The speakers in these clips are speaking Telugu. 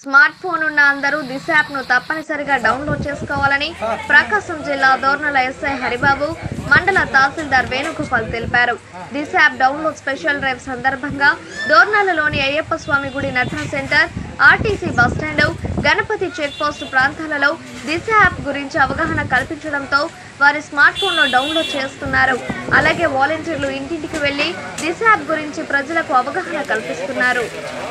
స్మార్ట్ ఫోన్ ఉన్న అందరూ దిశ యాప్ ను తప్పనిసరిగా డౌన్లోడ్ చేసుకోవాలని ప్రకాశం జిల్లా దోర్నల ఎస్ఐ హరిబాబు మండల తహసీల్దార్ వేణుగోపాల్ తెలిపారు Disha app download special drive సందర్భంగా దోర్నాలలోని అయ్యప్ప స్వామి గుడి నటన centre RTC bus stand Ganapathi check post ప్రాంతాలలో దిశ యాప్ గురించి అవగాహన కల్పించడంతో వారి స్మార్ట్ ఫోన్ లో డౌన్లోడ్ చేస్తున్నారు అలాగే వాలంటీర్లు ఇంటింటికి వెళ్లి దిశ యాప్ గురించి ప్రజలకు అవగాహన కల్పిస్తున్నారు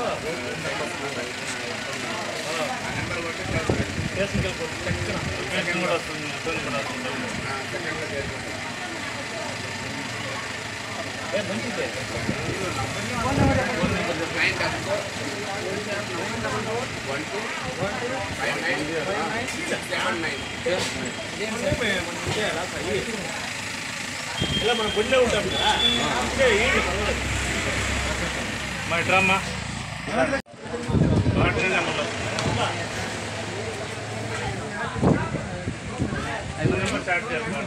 ఇలా మనం గుడిలో ఉంటాం కదా అంటే ఏంటి పర్వాలేదు. మా ఇట్రమ్మా వాటినే మళ్ళీ ఐదు నెంబర్ స్టార్ట్ చేస్తాం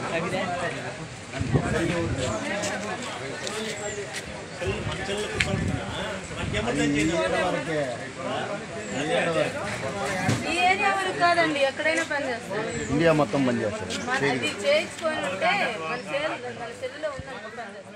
ఈ ఏరియా వరకు కాదండి ఎక్కడైనా పని చేస్తారు ఇండియా మొత్తం బంద్ చేస్తారు మన అది చేయించుకొని ఉంటే మన సేల్ మన సెల్లులో ఉందని పని చేస్తారు